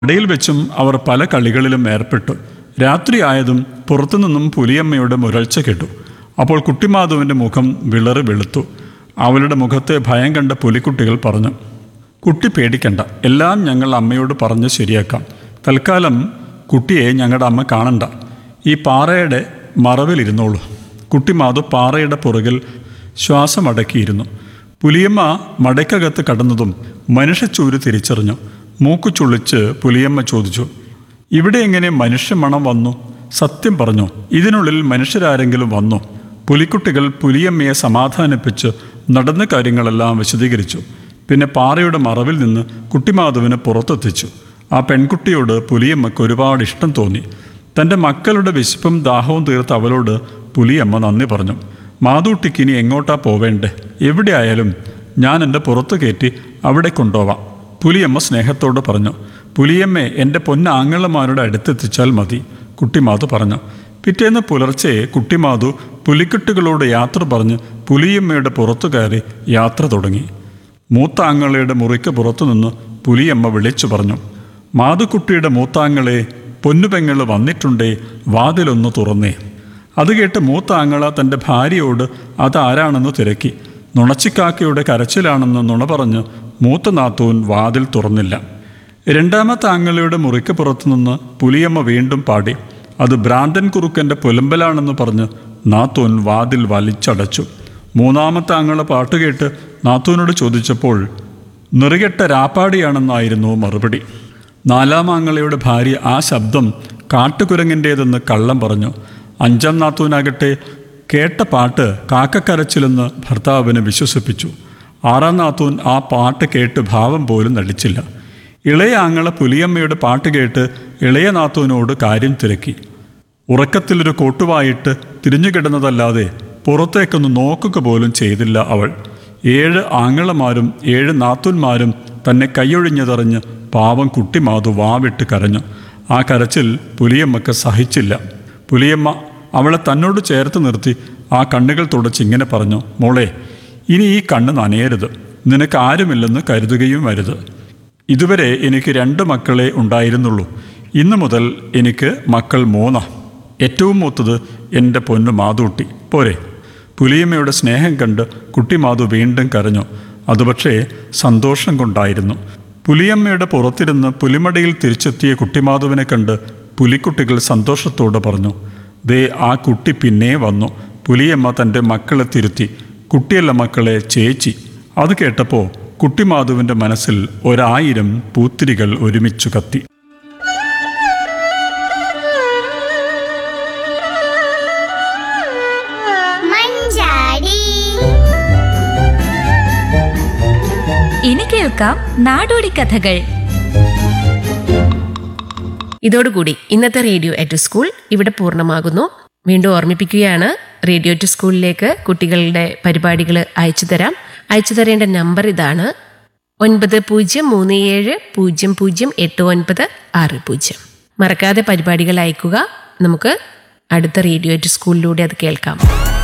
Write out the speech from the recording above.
ഇടയിൽ വെച്ചും അവർ പല കളികളിലും ഏർപ്പെട്ടു രാത്രിയായതും പുറത്തുനിന്നും പുലിയമ്മയുടെ മുരൾച്ച കേട്ടു അപ്പോൾ കുട്ടിമാധവന്റെ മുഖം വിളറി വെളുത്തു അവളുടെ മുഖത്തെ ഭയം കണ്ട പുലിക്കുട്ടികൾ പറഞ്ഞു കുട്ടി പേടിക്കണ്ട എല്ലാം ഞങ്ങൾ അമ്മയോട് പറഞ്ഞ് ശരിയാക്കാം തൽക്കാലം കുട്ടിയെ ഞങ്ങളുടെ അമ്മ കാണണ്ട ഈ പാറയുടെ മറവിലിരുന്നോളൂ കുട്ടിമാധു പാറയുടെ പുറകിൽ ശ്വാസമടക്കിയിരുന്നു പുലിയമ്മ മടക്കകത്ത് കടന്നതും മനുഷ്യച്ചൂര് തിരിച്ചറിഞ്ഞു മൂക്കു ചുളിച്ച് പുലിയമ്മ ചോദിച്ചു ഇവിടെ എങ്ങനെ മനുഷ്യമണം വന്നു സത്യം പറഞ്ഞു ഇതിനുള്ളിൽ മനുഷ്യരാരെങ്കിലും വന്നു പുലിക്കുട്ടികൾ പുലിയമ്മയെ സമാധാനിപ്പിച്ച് നടന്ന കാര്യങ്ങളെല്ലാം വിശദീകരിച്ചു പിന്നെ പാറയുടെ മറവിൽ നിന്ന് കുട്ടിമാധവന് പുറത്തെത്തിച്ചു ആ പെൺകുട്ടിയോട് പുലിയമ്മയ്ക്ക് ഒരുപാട് ഇഷ്ടം തോന്നി തൻ്റെ മക്കളുടെ വിശപ്പും ദാഹവും തീർത്ത് അവളോട് പുലിയമ്മ നന്ദി പറഞ്ഞു മാതൂട്ടിക്ക് ഇനി എങ്ങോട്ടാ പോവേണ്ടേ എവിടെയായാലും ഞാൻ എൻ്റെ പുറത്ത് കയറ്റി അവിടെ കൊണ്ടുപോവാം പുലിയമ്മ സ്നേഹത്തോട് പറഞ്ഞു പുലിയമ്മയെ എൻ്റെ പൊന്നാങ്ങളമാരുടെ അടുത്തെത്തിച്ചാൽ മതി കുട്ടിമാധു പറഞ്ഞു പിറ്റേന്ന് പുലർച്ചെ കുട്ടിമാധു പുലിക്കുട്ടികളോട് യാത്ര പറഞ്ഞ് പുലിയമ്മയുടെ പുറത്തു കയറി യാത്ര തുടങ്ങി മൂത്താങ്ങളയുടെ മുറിക്ക് പുറത്തുനിന്ന് പുലിയമ്മ വിളിച്ചു പറഞ്ഞു മാതുക്കുട്ടിയുടെ മൂത്താങ്ങളെ പൊന്നുപെങ്ങൾ വന്നിട്ടുണ്ടേ വാതിലൊന്ന് തുറന്നേ അത് കേട്ട് മൂത്താങ്ങള തൻ്റെ ഭാര്യയോട് അതാരാണെന്ന് തിരക്കി നുണച്ചിക്കാക്കയുടെ കരച്ചിലാണെന്ന് നുണ പറഞ്ഞ് മൂത്ത നാത്തൂൻ വാതിൽ തുറന്നില്ല രണ്ടാമത്തെ ആങ്ങളയുടെ മുറിക്ക് പുറത്തുനിന്ന് പുലിയമ്മ വീണ്ടും പാടി അത് ഭ്രാന്തൻ കുറുക്കൻ്റെ പുലമ്പലാണെന്ന് പറഞ്ഞ് നാത്തൂൻ വാതിൽ വലിച്ചടച്ചു മൂന്നാമത്തെ ആങ്ങളെ പാട്ടുകേട്ട് നാത്തൂനോട് ചോദിച്ചപ്പോൾ നിറുകെട്ട രാപ്പാടിയാണെന്നായിരുന്നു മറുപടി നാലാം ആങ്ങളയുടെ ഭാര്യ ആ ശബ്ദം കാട്ടുകുരങ്ങിൻ്റേതെന്ന് കള്ളം പറഞ്ഞു അഞ്ചാം നാത്തൂനാകട്ടെ കേട്ട പാട്ട് കാക്കക്കരച്ചിലെന്ന് ഭർത്താവിനെ വിശ്വസിപ്പിച്ചു ആറാം നാത്തൂൻ ആ പാട്ട് കേട്ട് ഭാവം പോലും നടിച്ചില്ല ഇളയ ആങ്ങള പുലിയമ്മയുടെ പാട്ട് കേട്ട് ഇളയ നാത്തൂനോട് കാര്യം തിരക്കി ഉറക്കത്തിലൊരു കോട്ടുവായിട്ട് തിരിഞ്ഞുകിടന്നതല്ലാതെ പുറത്തേക്കൊന്ന് നോക്കുക പോലും ചെയ്തില്ല അവൾ ഏഴ് ആങ്ങളമാരും ഏഴ് നാത്തൂന്മാരും തന്നെ കൈയൊഴിഞ്ഞതറിഞ്ഞ് പാവം കുട്ടിമാതു വാവിട്ട് കരഞ്ഞു ആ കരച്ചിൽ പുലിയമ്മക്ക് സഹിച്ചില്ല പുലിയമ്മ അവളെ തന്നോട് ചേർത്ത് നിർത്തി ആ കണ്ണുകൾ തുടച്ച് ഇങ്ങനെ പറഞ്ഞു മോളെ ഇനി ഈ കണ്ണ് നനയരുത് നിനക്ക് ആരുമില്ലെന്ന് കരുതുകയും വരുത് ഇതുവരെ എനിക്ക് രണ്ട് മക്കളെ ഉണ്ടായിരുന്നുള്ളൂ ഇന്നു മുതൽ എനിക്ക് മക്കൾ മൂന്നാ ഏറ്റവും മൂത്തത് എൻ്റെ പൊന്നു മാതൂട്ടി പോരെ പുലിയമ്മയുടെ സ്നേഹം കണ്ട് കുട്ടി മാധു വീണ്ടും കരഞ്ഞു അത് പക്ഷേ സന്തോഷം കൊണ്ടായിരുന്നു പുലിയമ്മയുടെ പുറത്തിരുന്ന് പുലിമടയിൽ തിരിച്ചെത്തിയ കുട്ടിമാധുവിനെ കണ്ട് പുലിക്കുട്ടികൾ സന്തോഷത്തോടെ പറഞ്ഞു ദേ ആ കുട്ടി പിന്നെ വന്നു പുലിയമ്മ തൻ്റെ മക്കളെ തിരുത്തി കുട്ടിയല്ല മക്കളെ ചേച്ചി അത് കേട്ടപ്പോൾ കുട്ടിമാധുവിൻ്റെ മനസ്സിൽ ഒരായിരം പൂത്തിരികൾ ഒരുമിച്ചു കത്തി മഞ്ചാടി ഇനി കേൾക്കാം നാടോടി കഥകൾ ഇതോടുകൂടി ഇന്നത്തെ റേഡിയോ അറ്റ് സ്കൂൾ ഇവിടെ പൂർണ്ണമാകുന്നു വീണ്ടും ഓർമ്മിപ്പിക്കുകയാണ് റേഡിയോ ടു സ്കൂളിലേക്ക് കുട്ടികളുടെ പരിപാടികൾ അയച്ചു തരാം അയച്ചു തരേണ്ട നമ്പർ ഇതാണ് ഒൻപത് പൂജ്യം മൂന്ന് ഏഴ് പൂജ്യം പൂജ്യം എട്ട് ഒൻപത് ആറ് പൂജ്യം മറക്കാതെ പരിപാടികൾ അയക്കുക നമുക്ക് അടുത്ത റേഡിയോ ടു സ്കൂളിലൂടെ അത് കേൾക്കാം